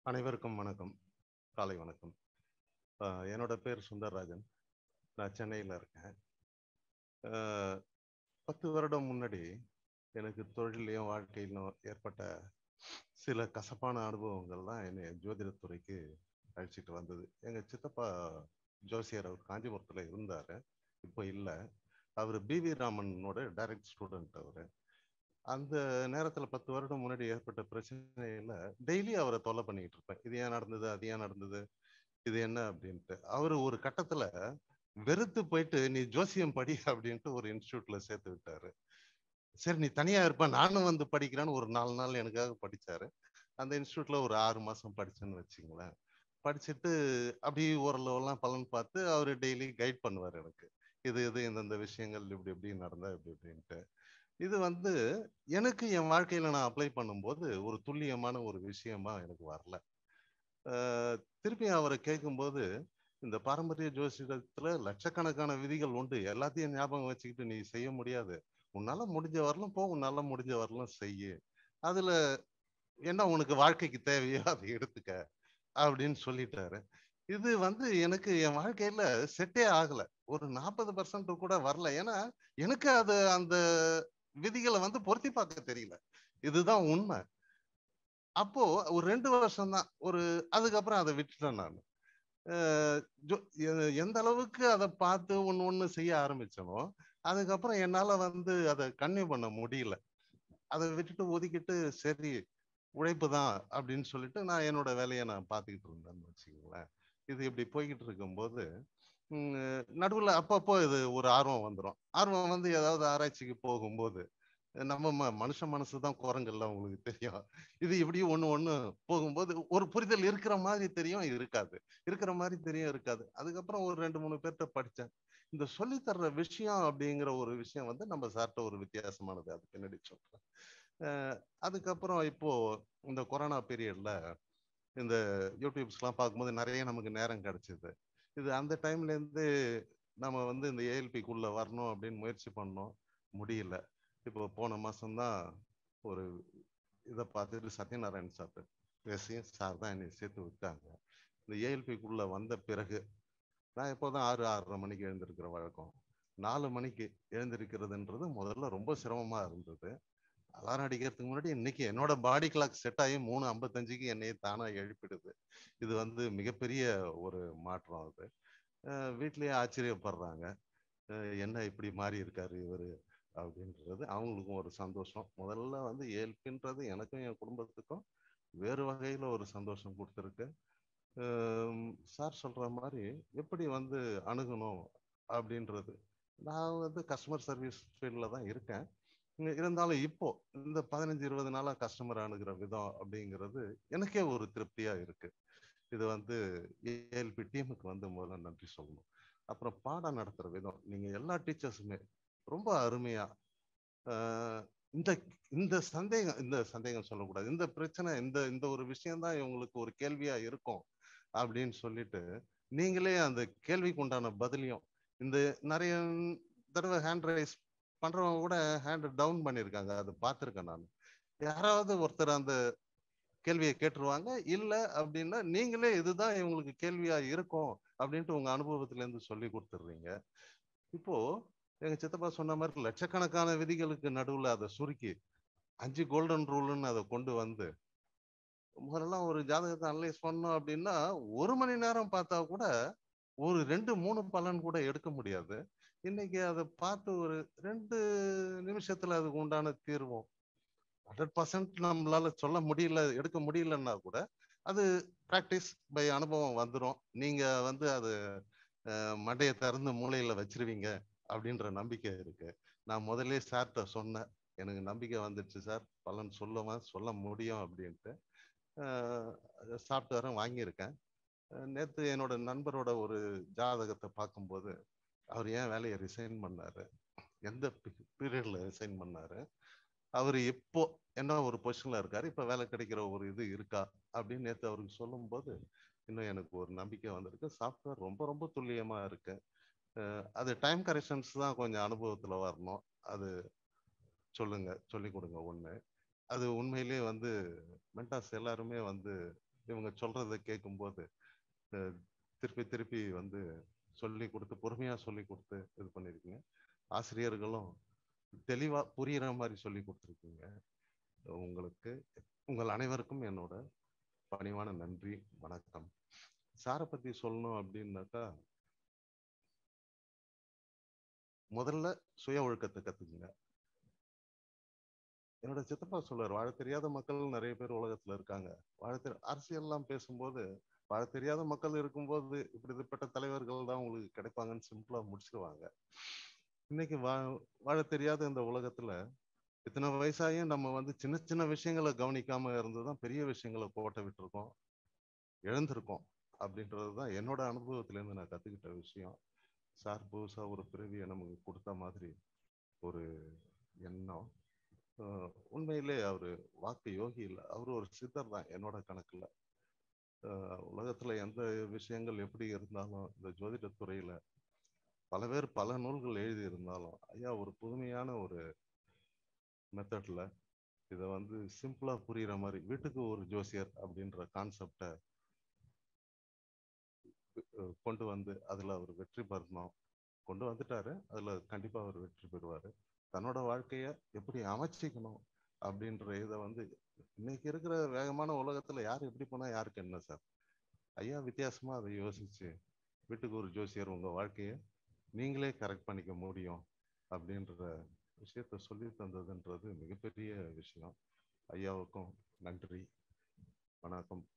அனைவருக்கும் வணக்கம் காலை வணக்கம் ஆஹ் என்னோட பேர் சுந்தர்ராஜன் நான் சென்னையில் இருக்கேன் ஆஹ் பத்து வருடம் முன்னாடி எனக்கு தொழிலையும் வாழ்க்கையிலும் ஏற்பட்ட சில கசப்பான அனுபவங்கள் தான் என்னை ஜோதிடத்துறைக்கு அழைச்சிட்டு வந்தது எங்கள் சித்தப்பா ஜோசியர் அவர் காஞ்சிபுரத்தில் இருந்தார் இப்போ இல்லை அவர் பிவி ராமனோட டைரக்ட் ஸ்டூடெண்ட் அவர் அந்த நேரத்தில் பத்து வருடம் முன்னாடி ஏற்பட்ட பிரச்சனையில டெய்லி அவரை தொல்லை பண்ணிக்கிட்டு இருப்பேன் இது ஏன் நடந்தது அது ஏன் நடந்தது இது என்ன அப்படின்ட்டு அவர் ஒரு கட்டத்துல வெறுத்து போயிட்டு நீ ஜோசியம் படி அப்படின்ட்டு ஒரு இன்ஸ்டியூட்ல சேர்த்து விட்டாரு சரி நீ தனியா இருப்ப நானும் வந்து படிக்கிறேன்னு ஒரு நாலு நாள் எனக்காக படிச்சாரு அந்த இன்ஸ்டியூட்ல ஒரு ஆறு மாசம் படிச்சேன்னு வச்சுங்களேன் படிச்சுட்டு அப்படி ஓரளவுலாம் பலன் பார்த்து அவர் டெய்லி கைட் பண்ணுவார் எனக்கு இது இது இந்தந்த விஷயங்கள் இப்படி இப்படி நடந்தா இப்படி இப்படின்ட்டு இது வந்து எனக்கு என் வாழ்க்கையில நான் அப்ளை பண்ணும்போது ஒரு துல்லியமான ஒரு விஷயமா எனக்கு வரல ஆஹ் திருப்பி அவரை கேட்கும்போது இந்த பாரம்பரிய ஜோசிடத்துல லட்சக்கணக்கான விதிகள் உண்டு எல்லாத்தையும் ஞாபகம் வச்சுக்கிட்டு நீ செய்ய முடியாது உன்னால முடிஞ்ச வரலாம் போ உன்னால முடிஞ்ச வரலாம் செய்யு அதுல என்ன உனக்கு வாழ்க்கைக்கு தேவையோ அதை எடுத்துக்க அப்படின்னு சொல்லிட்டாரு இது வந்து எனக்கு என் வாழ்க்கையில செட்டே ஆகல ஒரு நாற்பது பர்சன்ட் கூட வரல ஏன்னா எனக்கு அது அந்த விதிகளை வந்து பொருத்தி பார்க்க தெரியல இதுதான் உண்மை அப்போ ஒரு ரெண்டு வருஷம் தான் ஒரு அதுக்கப்புறம் அதை விட்டுட்டேன் நான் எந்த அளவுக்கு அதை பார்த்து ஒன்று ஒன்று செய்ய ஆரம்பிச்சனோ அதுக்கப்புறம் என்னால வந்து அதை கன்னியூ பண்ண முடியல அதை விட்டுட்டு ஒதுக்கிட்டு சரி உழைப்பு தான் அப்படின்னு சொல்லிட்டு நான் என்னோட வேலையை நான் பார்த்துக்கிட்டு இருந்தேன்னு வச்சுக்கோங்களேன் இது இப்படி போய்கிட்டு இருக்கும்போது நடுவில் அப்பப்போ இது ஒரு ஆர்வம் வந்துடும் ஆர்வம் வந்து ஏதாவது ஆராய்ச்சிக்கு போகும்போது நம்ம ம மனுஷ மனசு தான் குரங்கல்ல உங்களுக்கு தெரியும் இது இப்படி ஒன்று ஒன்று போகும்போது ஒரு புரிதல் இருக்கிற மாதிரி தெரியும் இருக்காது இருக்கிற மாதிரி தெரியும் இருக்காது அதுக்கப்புறம் ஒரு ரெண்டு மூணு பேர்கிட்ட படித்தேன் இந்த சொல்லித்தர்ற விஷயம் அப்படிங்கிற ஒரு விஷயம் வந்து நம்ம சார்ட்ட ஒரு வித்தியாசமானது அது பின்னாடி சொல்றேன் அதுக்கப்புறம் இப்போ இந்த கொரோனா பீரியட்ல இந்த யூடியூப்ஸ்லாம் பார்க்கும்போது நிறைய நமக்கு நேரம் கிடைச்சிது இது அந்த டைம்ல இருந்து நம்ம வந்து இந்த ஏஎல்பிக்குள்ள வரணும் அப்படின்னு முயற்சி பண்ணோம் முடியல இப்போ போன மாசம்தான் ஒரு இதை பார்த்துட்டு சத்யநாராயண் சார் பேசி சார் தான் என்னை சேர்த்து விட்டாங்க இந்த ஏஎல்பிக்குள்ள வந்த பிறகு நான் எப்போதான் ஆறு ஆறரை மணிக்கு எழுந்திருக்கிற வழக்கம் நாலு மணிக்கு எழுந்திருக்கிறதுன்றது முதல்ல ரொம்ப சிரமமா இருந்தது அலாரம் அடிக்கிறதுக்கு முன்னாடி இன்னைக்கு என்னோட பாடி கிளாக் செட் ஆகி மூணு ஐம்பத்தஞ்சுக்கு என்னையே தானா எழுப்பிடுது இது வந்து மிகப்பெரிய ஒரு மாற்றம் அது வீட்லயே ஆச்சரியப்படுறாங்க என்ன இப்படி மாறி இருக்காரு இவரு அப்படின்றது அவங்களுக்கும் ஒரு சந்தோஷம் முதல்ல வந்து ஏல்பின்றது எனக்கும் என் குடும்பத்துக்கும் வேறு வகையில ஒரு சந்தோஷம் கொடுத்துருக்கு சார் சொல்ற மாதிரி எப்படி வந்து அணுகணும் அப்படின்றது நான் வந்து கஸ்டமர் சர்வீஸ் ஃபீல்டில் தான் இருக்கேன் இருந்தாலும் இப்போ இந்த பதினஞ்சு இருபது நாளா கஸ்டமர் அணுகிற விதம் அப்படிங்கிறது எனக்கே ஒரு திருப்தியா இருக்கு இது வந்து ஏஎல்பி டீமுக்கு வந்து முதல்ல நன்றி சொல்லணும் அப்புறம் பாடம் நடத்துற விதம் நீங்க எல்லா டீச்சர்ஸுமே ரொம்ப அருமையா இந்த இந்த சந்தேகம் இந்த சந்தேகம் சொல்லக்கூடாது இந்த பிரச்சனை இந்த இந்த ஒரு விஷயம்தான் இவங்களுக்கு ஒரு கேள்வியா இருக்கும் அப்படின்னு சொல்லிட்டு நீங்களே அந்த கேள்விக்கு உண்டான பதிலையும் இந்த நிறைய தடவை ஹேண்ட் ரைஸ் பண்றவங்க கூட ஹேண்ட் டவுன் பண்ணியிருக்காங்க அதை பார்த்துருக்கேன் நான் யாராவது ஒருத்தர் அந்த கேள்வியை கேட்டுருவாங்க இல்லை அப்படின்னா நீங்களே இதுதான் இவங்களுக்கு கேள்வியா இருக்கும் அப்படின்ட்டு உங்க அனுபவத்துல இருந்து சொல்லி கொடுத்துடுறீங்க இப்போ எங்க சித்தப்பா சொன்ன மாதிரி லட்சக்கணக்கான விதிகளுக்கு நடுவுல அதை சுருக்கி அஞ்சு கோல்டன் ரூல்னு அதை கொண்டு வந்து முதல்லாம் ஒரு ஜாதகத்தை அனலைஸ் பண்ணோம் அப்படின்னா ஒரு மணி நேரம் பார்த்தா கூட ஒரு ரெண்டு மூணு பலன் கூட எடுக்க முடியாது இன்னைக்கு அதை பார்த்து ஒரு ரெண்டு நிமிஷத்துல அதுக்கு உண்டான தீர்வோம் ஹண்ட்ரட் பர்சன்ட் நம்மளால சொல்ல முடியல எடுக்க முடியலன்னா கூட அது ப்ராக்டிஸ் பை அனுபவம் வந்துடும் நீங்க வந்து அது மண்டையை திறந்து மூளையில வச்சிருவீங்க அப்படின்ற நம்பிக்கை இருக்கு நான் முதல்ல சார்கிட்ட சொன்னேன் எனக்கு நம்பிக்கை வந்துடுச்சு சார் பலன் சொல்லுவேன் சொல்ல முடியும் அப்படின்ட்டு சாஃப்ட்வேரும் வாங்கியிருக்கேன் நேற்று என்னோட நண்பரோட ஒரு ஜாதகத்தை பார்க்கும்போது அவர் ஏன் வேலையை ரிசைன் பண்ணாரு எந்த பீரியட்ல ரிசைன் பண்ணாரு அவர் இப்போ என்ன ஒரு பொசிஷன்ல இருக்காரு இப்ப வேலை கிடைக்கிற ஒரு இது இருக்கா அப்படின்னு நேற்று அவருக்கு சொல்லும்போது இன்னும் எனக்கு ஒரு நம்பிக்கை வந்திருக்கு சாஃப்ட்வேர் ரொம்ப ரொம்ப துல்லியமா இருக்கு அது டைம் கரெக்ஷன்ஸ் தான் கொஞ்சம் அனுபவத்துல வரணும் அது சொல்லுங்க சொல்லி கொடுங்க ஒண்ணு அது உண்மையிலேயே வந்து மென்டாஸ் எல்லாருமே வந்து இவங்க சொல்றதை கேட்கும்போது அஹ், திருப்பி திருப்பி வந்து சொல்லி கொடுத்து பொறுமையா சொல்லி கொடுத்து இது பண்ணிருக்கீங்க ஆசிரியர்களும் தெளிவா புரியுற மாதிரி சொல்லி கொடுத்துருக்கீங்க உங்களுக்கு உங்கள் அனைவருக்கும் என்னோட பணிவான நன்றி வணக்கம் சாரை பத்தி சொல்லணும் அப்படின்னாக்கா முதல்ல சுய ஒழுக்கத்தை கத்துக்குங்க என்னோட சித்தப்பா சொல்லுவார் வாழ தெரியாத மக்கள் நிறைய பேர் உலகத்துல இருக்காங்க வாழ தெரி அரசியல்லாம் பேசும்போது வாழ தெரியாத மக்கள் இருக்கும்போது இப்படிப்பட்ட தலைவர்கள் தான் உங்களுக்கு கிடைப்பாங்கன்னு சிம்பிளா முடிச்சிருவாங்க இன்னைக்கு வா வாழ தெரியாத இந்த உலகத்துல இத்தனை வயசாயும் நம்ம வந்து சின்ன சின்ன விஷயங்களை கவனிக்காம இருந்துதான் பெரிய விஷயங்களை கோட்டை விட்டுருக்கோம் இழந்திருக்கோம் அப்படின்றது தான் என்னோட அனுபவத்துல இருந்து நான் கத்துக்கிட்ட விஷயம் சார் புதுசா ஒரு பிறவியை நமக்கு கொடுத்த மாதிரி ஒரு எண்ணம் ஆஹ் உண்மையிலே அவரு வாக்கு யோகி இல்லை அவரு ஒரு சித்தர் தான் என்னோட கணக்குல ஆஹ் உலகத்துல எந்த விஷயங்கள் எப்படி இருந்தாலும் இந்த ஜோதிட துறையில பல பேர் பல நூல்கள் எழுதி இருந்தாலும் ஐயா ஒரு புதுமையான ஒரு மெத்தட்ல இதை வந்து சிம்பிளா புரியுற மாதிரி வீட்டுக்கு ஒரு ஜோசியர் அப்படின்ற கான்செப்டை கொண்டு வந்து அதுல அவர் வெற்றி பெறணும் கொண்டு வந்துட்டாரு அதுல கண்டிப்பா அவர் வெற்றி பெறுவாரு தன்னோட வாழ்க்கைய எப்படி அமைச்சிக்கணும் அப்படின்ற இதை வந்து இன்னைக்கு இருக்கிற வேகமான உலகத்துல யார் எப்படி போனா யாருக்கு என்ன சார் ஐயா வித்தியாசமா அதை யோசிச்சு வீட்டுக்கு ஒரு ஜோசியர் உங்க வாழ்க்கைய நீங்களே கரெக்ட் பண்ணிக்க முடியும் அப்படின்ற விஷயத்த சொல்லி தந்ததுன்றது மிகப்பெரிய விஷயம் ஐயாவுக்கும் நன்றி வணக்கம்